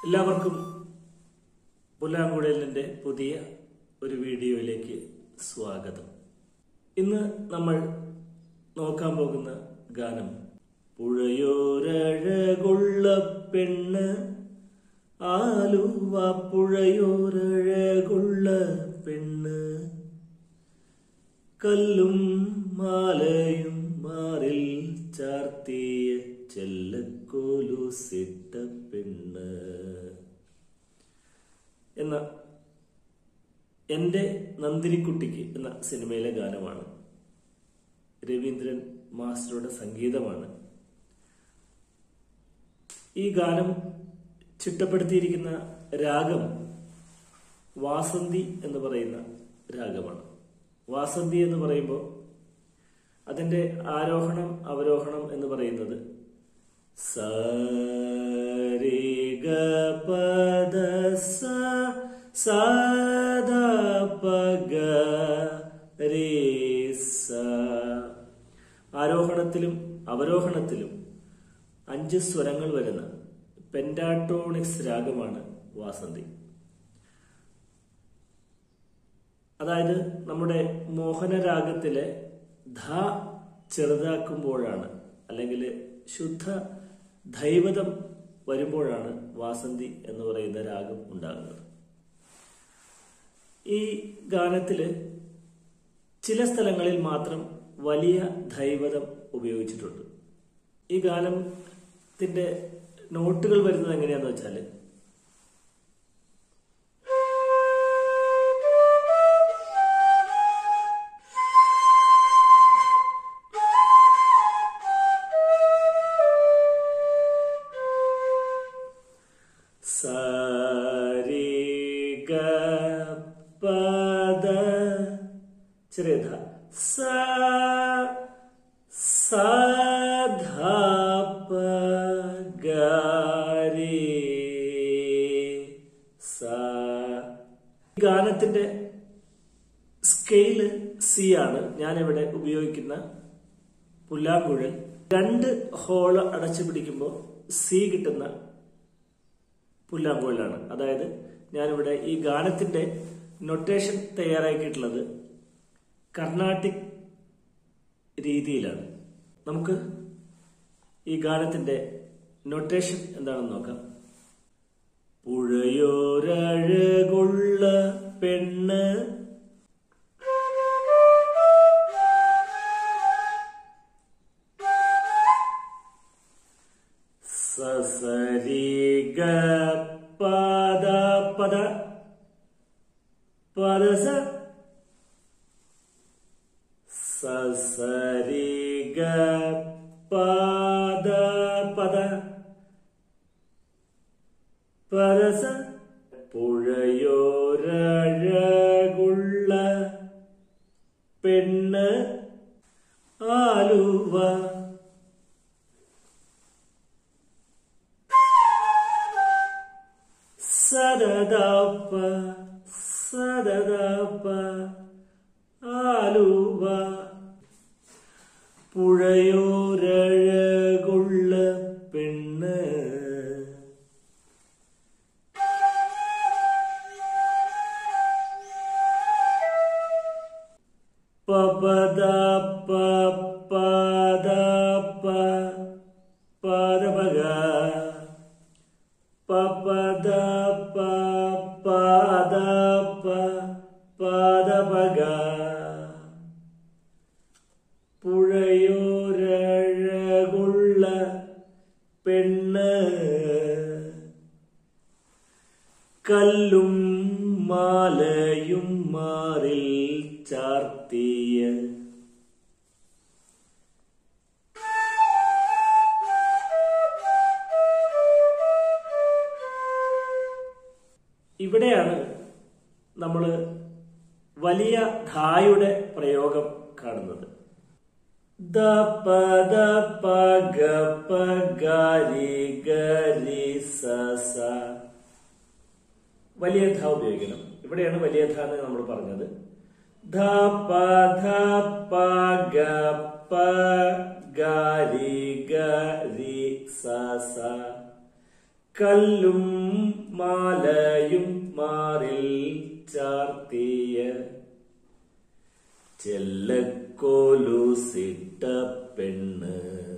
എല്ലാവർക്കും പുല്ലാങ്കുഴലിൻ്റെ പുതിയ ഒരു വീഡിയോയിലേക്ക് സ്വാഗതം ഇന്ന് നമ്മൾ നോക്കാൻ പോകുന്ന ഗാനം പുഴയോരഴകുള്ള പെണ്ണ് ആലുവ പുഴയോരഴകുള്ള പെണ്ണ് കല്ലും മാലയും മാറിൽ ചാർത്തിയ ചെല്ലക്കോലുസിട്ട പെണ്ണ് എന്ന എൻ്റെ നന്ദിനിക്കുട്ടിക്ക് എന്ന സിനിമയിലെ ഗാനമാണ് രവീന്ദ്രൻ മാസ്റ്ററുടെ സംഗീതമാണ് ഈ ഗാനം ചിട്ടപ്പെടുത്തിയിരിക്കുന്ന രാഗം വാസന്തി എന്ന് പറയുന്ന രാഗമാണ് വാസന്തി എന്ന് പറയുമ്പോൾ അതിന്റെ ആരോഹണം അവരോഹണം എന്ന് പറയുന്നത് സരിഗ പദ സാദ പഗ രേ സ ആരോഹണത്തിലും അവരോഹണത്തിലും അഞ്ച് സ്വരങ്ങൾ വരുന്ന പെന്റാട്ടോണിക്സ് രാഗമാണ് വാസന്തി അതായത് നമ്മുടെ മോഹനരാഗത്തിലെ ധ ചെറുതാക്കുമ്പോഴാണ് അല്ലെങ്കിൽ ശുദ്ധ ദൈവതം വരുമ്പോഴാണ് വാസന്തി എന്ന് പറയുന്ന രാഗം ഉണ്ടാകുന്നത് ഈ ഗാനത്തില് ചില സ്ഥലങ്ങളിൽ മാത്രം വലിയ ദൈവതം ഉപയോഗിച്ചിട്ടുണ്ട് ഈ ഗാനത്തിന്റെ നോട്ടുകൾ വരുന്നത് എങ്ങനെയാന്ന് വെച്ചാല് സരി ഗ പദ ചെറിയ ധ സ സ ധ പ ഗ രി സ ഗാനത്തിന്റെ സ്കെയില് സി ആണ് ഞാനിവിടെ ഉപയോഗിക്കുന്ന പുല്ലാങ്കുഴൽ രണ്ട് ഹോള് അടച്ചു പിടിക്കുമ്പോൾ സി കിട്ടുന്ന പുല്ലാങ്കുഴലാണ് അതായത് ഞാനിവിടെ ഈ ഗാനത്തിന്റെ നൊട്ടേഷൻ തയ്യാറാക്കിയിട്ടുള്ളത് കർണാട്ടിക് രീതിയിലാണ് നമുക്ക് ഈ ഗാനത്തിന്റെ നൊട്ടേഷൻ എന്താണെന്ന് നോക്കാം പുഴയോരഴകുള്ള പെണ്ണ് സസരി ഗ പദ പദ പദ സ സസരി ഗ പദ പദ പദ സ പുഴയോരഴകുള്ള പെണ്ണ് ആലുവ സദദപ്പ സദദപ്പ ആലുവ പുഴയോരഴകുള്ള പെണ്ണ് പപദ പദ പദപഗ പപദ പദ പദപഗ പുഴയോരഴകുള്ള പെണ്ണ് കല്ലും മാലയും മാറിൽ ചാർത്തിയ ഇവിടെയാണ് നമ്മൾ വലിയ ധായുടെ പ്രയോഗം കാണുന്നത് ദ പ ദ പ ഗ പ ഗ രി ഗ രി സ സ വലിയ ധ ഉപയോഗിക്കണം ഇവിടെയാണ് വലിയ ധ എന്ന് നമ്മൾ പറഞ്ഞത് ധ പ ധ പ ഗ പ ഗ രി ഗ രി സ സ കല്ലും മാലയും മാറിൽ ചാർത്തിയ ചെല്ലക്കോലുസിട്ട പെണ്ണ്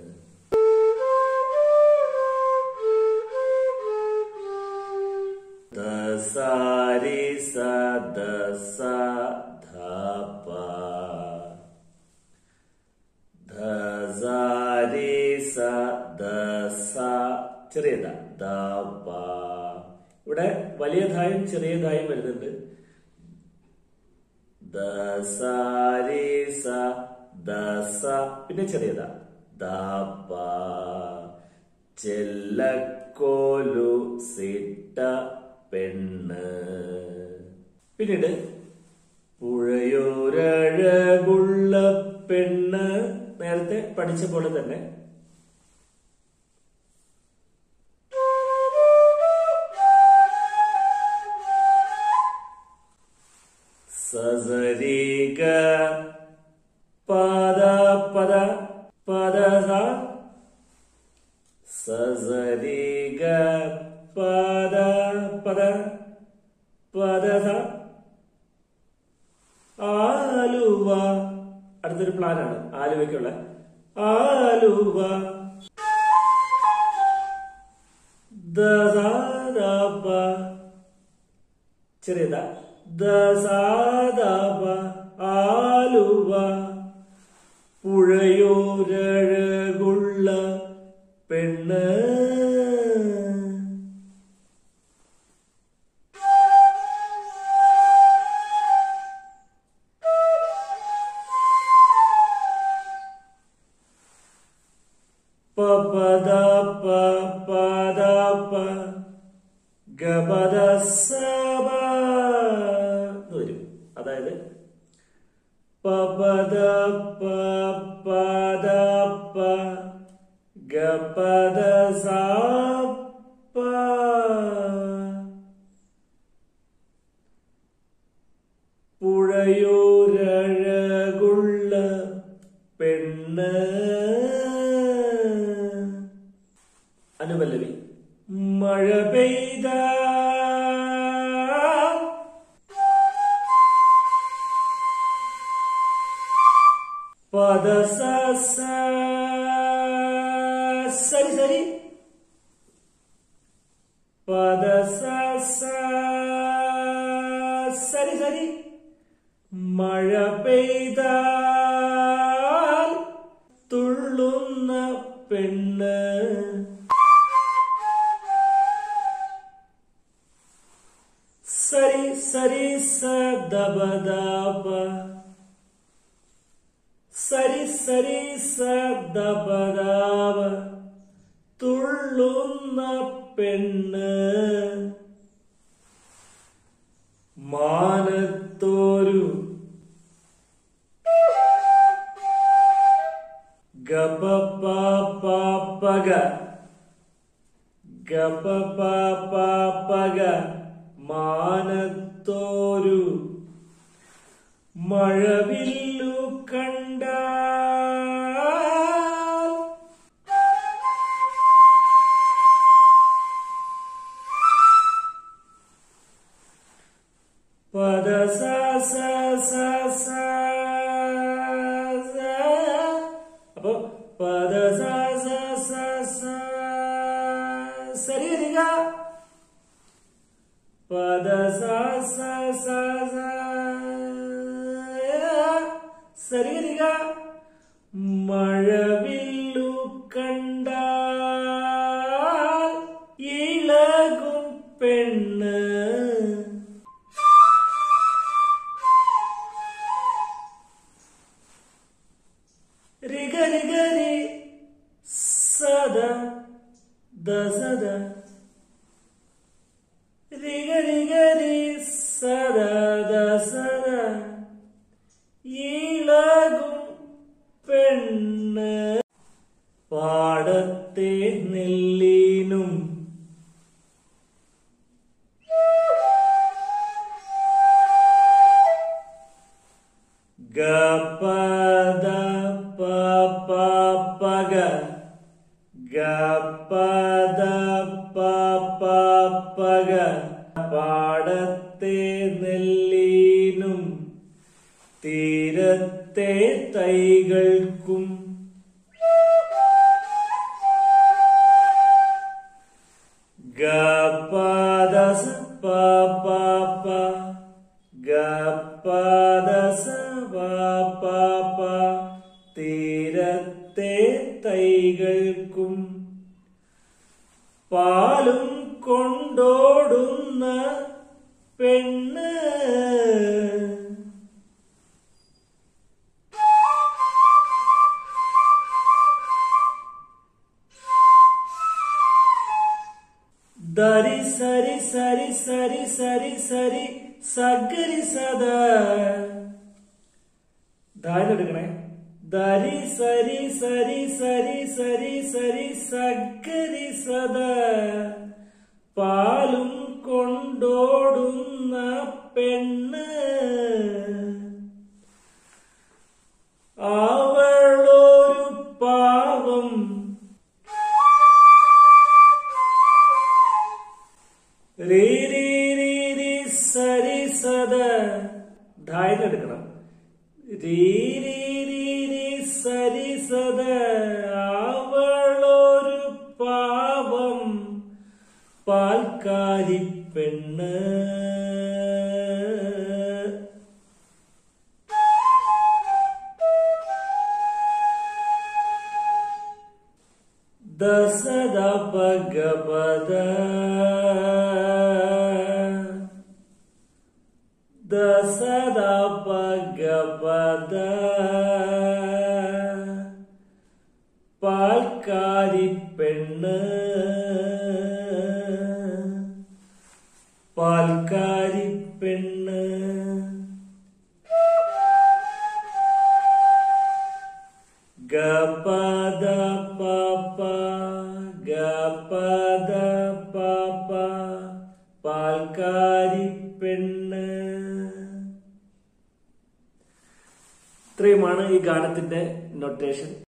ദസാരി സദസ ധപ ധസാരി സദസ ചെറിയത ദപ ഇവിടെ വലിയതായും ചെറിയതായും വരുന്നുണ്ട് ദസാരി സ ദസ പിന്നെ ചെറിയത ദപ ചെല്ലക്കോലു സിട്ട പെണ്ണ് പിന്നീട് പുഴയോരഴകുള്ള പെണ്ണ് നേരത്തെ പഠിച്ച പോലെ തന്നെ സസരിക പദ പദ പദ സസരിക പദ പദ പദ ആലുവ അടുത്തൊരു പ്ലാനാണ് ആലുവയ്ക്കുള്ള ആലുവ ദസാദപ ചെറിയത ദസാദപ ആലുവ പുഴയോരഴകുള്ള പെണ്ണ് പപദ പപദ പ ഗപദ സബ എന്ന് വരും അതായത് പപദ പപദ പ ഗപദ സപ പുഴയോരഴകുള്ള പെണ്ണ് അനുപല്ലവി മഴ പെയ്ത പദസ സരി സരി പദസ സരി സരി മഴ പെയ്താൽ തുള്ളുന്ന പെണ്ണ് സരി സരി സദബദാപ സരി സരി സദബദാപ തുള്ളുന്ന പെണ്ണ് മാനത്തോരു ഗപപപപഗ ഗപപപപഗ മാനത്തോരു മഴവില്ലു കണ്ട പദ സ സ സ സ സ. അപ്പൊ പദ സ സ സ സ സരി വരിക പദ സ സ സ സ സരി വരിക മഴവില്ലു കണ്ടാൽ ഇളകും പെണ്ണ് രിഗ രിഗ രി സദ ദസദ രിഗ രിഗ രി സദ ദസദ ഇളകും പെണ്ണ് പാടത്തെ നെല്ലിനും ഗപദ പപപഗ ഗപ്പദ പപക പാടത്തെ നെല്ലീനും തീരത്തെ തൈകൾക്കും ഗപ്പദസ പപപ ഗപ്പദസ പപപ തീരത്തെ തൈകൾക്കും പാലും കൊണ്ടോടുന്ന പെണ്ണ് ദരി സരി സരി സരി സരി സരി സഗരി സദ എടുക്കണേ ദരി സരി സരി സരി സരി സരി സഗരി സദ പാലും കൊണ്ടോടുന്ന പെണ്ണ് അവളൊരു പാവം രീ രീ രീ രീ സരി സദ ധായന എടുക്കണം രീ രീ രീ രീ സരി സദ അവളൊരു പാവം പാൽക്കാരി പെണ്ണ് ദസദ ഭഗവത ദസദ ഭഗവത പാൽക്കാരി പെണ്ണ് പാൽക്കാരി പെണ്ണ് ഗപദ പപ ഗപദ പപ പാൽക്കാരി പെണ്ണ് ഇത്രയുമാണ് ഈ ഗാനത്തിന്റെ നൊട്ടേഷൻ